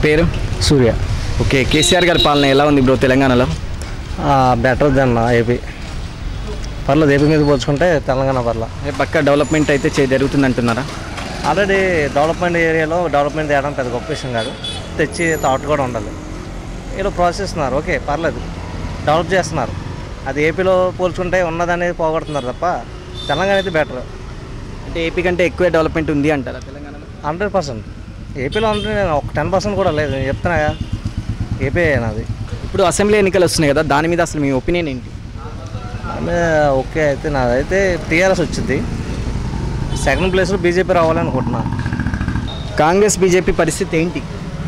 పేరు సూర్య ఓకే కేసీఆర్ గారి పాలన ఎలా ఉంది బ్రో తెలంగాణలో బెటర్ దెన్ ఏపీ పర్లేదు ఏపీ మీద పోల్చుకుంటే తెలంగాణ పర్ల ఏ పక్క డెవలప్మెంట్ అయితే చే జరుగుతుంది అంటున్నారా ఆల్రెడీ డెవలప్మెంట్ ఏరియాలో డెవలప్మెంట్ చేయడం పెద్ద గొప్ప విషయం కాదు తెచ్చి థాట్ కూడా ఉండాలి వీళ్ళు ప్రాసెస్ ఇస్తున్నారు ఓకే పర్లేదు డెవలప్ చేస్తున్నారు అది ఏపీలో పోల్చుకుంటే ఉన్నదనేది పోగొడుతున్నారు తప్ప తెలంగాణ అయితే బెటర్ అంటే ఏపీ కంటే ఎక్కువ డెవలప్మెంట్ ఉంది అంటారా తెలంగాణలో హండ్రెడ్ పర్సెంట్ ఏపీలో అంటే నేను ఒక టెన్ పర్సెంట్ కూడా లేదు నేను చెప్తున్నా కదా ఏపీ నాది ఇప్పుడు అసెంబ్లీ ఎన్నికలు వస్తున్నాయి కదా దాని మీద అసలు మీ ఒపీనియన్ ఏంటి ఆమె ఓకే అయితే నాదైతే టీఆర్ఎస్ వచ్చింది సెకండ్ ప్లేస్లో బీజేపీ రావాలనుకుంటున్నా కాంగ్రెస్ బీజేపీ పరిస్థితి ఏంటి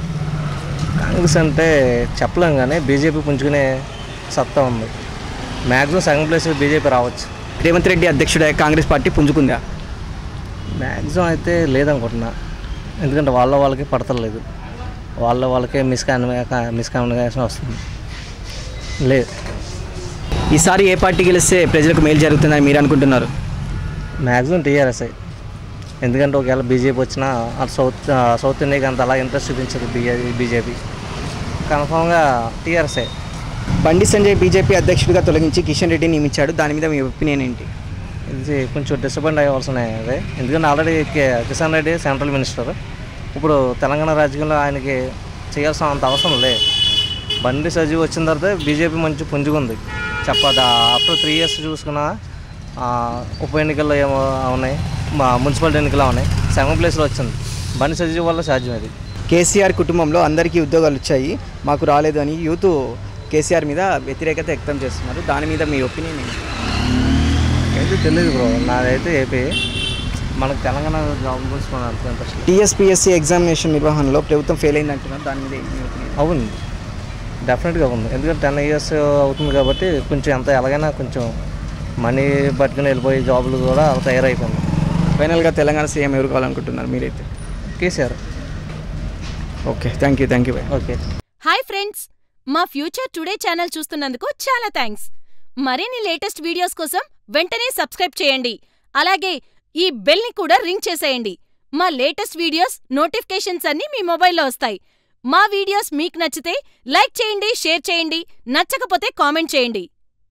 కాంగ్రెస్ అంటే చెప్పలేం కానీ బీజేపీ పుంజుకునే సత్తా ఉంది మ్యాక్సిమం సెకండ్ ప్లేస్ బీజేపీ రావచ్చు రేవంత్ రెడ్డి అధ్యక్షుడే కాంగ్రెస్ పార్టీ పుంజుకుందా మ్యాక్సిమం అయితే లేదనుకుంటున్నా ఎందుకంటే వాళ్ళ వాళ్ళకి పడతలేదు వాళ్ళ వాళ్ళకే మిస్కమ్యూనికే మిస్కమ్యూనికేషన్ వస్తుంది లేదు ఈసారి ఏ పార్టీ గెలిస్తే ప్రజలకు మేలు జరుగుతుందని మీరు అనుకుంటున్నారు మ్యాక్సిమం టీఆర్ఎస్ఐ ఎందుకంటే ఒకవేళ బీజేపీ వచ్చినా అటు సౌత్ సౌత్ ఇండియాకి అంత అలా ఇంట్రెస్ట్ చూపించదు బీజేపీ బీజేపీ కన్ఫామ్గా టీఆర్ఎస్ఐ బండి సంజయ్ బీజేపీ అధ్యక్షుడిగా తొలగించి కిషన్ రెడ్డి నియమించాడు దాని మీద మీ ఒపీనియన్ ఏంటి ఇది కొంచెం డిసప్పాయింట్ అయ్యవలసిన అదే ఎందుకంటే ఆల్రెడీ కే- కిషన్ రెడ్డి సెంట్రల్ మినిస్టర్ ఇప్పుడు తెలంగాణ రాజకీయంలో ఆయనకి చేయాల్సిన అంత అవసరం లే బండి సజీవ్ వచ్చిన తర్వాత బీజేపీ మంచి పుంజుకుంది చెప్పదా ఆఫ్టర్ త్రీ ఇయర్స్ చూసుకున్నా ఆ, ఉప ఎన్నికల్లో ఏమో ఉన్నాయి మా మున్సిపాలిటీ ఎన్నికలు ఉన్నాయి సెవెన్ ప్లేస్లో వచ్చింది బండి సజీవ్ వల్ల సాధ్యం అది కేసీఆర్ కుటుంబంలో అందరికీ ఉద్యోగాలు వచ్చాయి మాకు రాలేదు అని యూత్ కేసీఆర్ మీద వ్యతిరేకత వ్యక్తం చేస్తున్నారు దాని మీద మీ ఒపీనియన్ ఏంటి అయితే తెలియదు బ్రో నాదైతే ఏపీ మనకు తెలంగాణ జాబ్ గురించి మన అంత ఇంట్రెస్ట్ లేదు. టీఎస్పీఎస్సీ ఎగ్జామినేషన్ నిర్వహణలో ప్రభుత్వం ఫెయిల్ అయింది అంటున్నారు దాని మీద మీ ఒపీనియన్ అవును డెఫినెట్గా ఉంది ఎందుకంటే టెన్ ఇయర్స్ అవుతుంది కాబట్టి కొంచెం ఎంత ఎలాగైనా కొంచెం మనీ పట్టుకుని వెళ్ళిపోయే జాబులు కూడా తయారైపోయింది ఫైనల్గా తెలంగాణ సీఎం ఎవరు కావాలనుకుంటున్నారు మీరైతే KCR okay thank you thank you bye okay hi friends మా ఫ్యూచర్ టుడే ఛానల్ చూస్తున్నందుకు చాలా థ్యాంక్స్ మరిన్ని లేటెస్ట్ వీడియోస్ కోసం వెంటనే సబ్స్క్రైబ్ చేయండి అలాగే ఈ బెల్ ని కూడా రింగ్ చేసేయండి మా లేటెస్ట్ వీడియోస్ నోటిఫికేషన్స్ అన్నీ మీ మొబైల్లో వస్తాయి మా వీడియోస్ మీకు నచ్చితే లైక్ చేయండి షేర్ చేయండి నచ్చకపోతే కామెంట్ చేయండి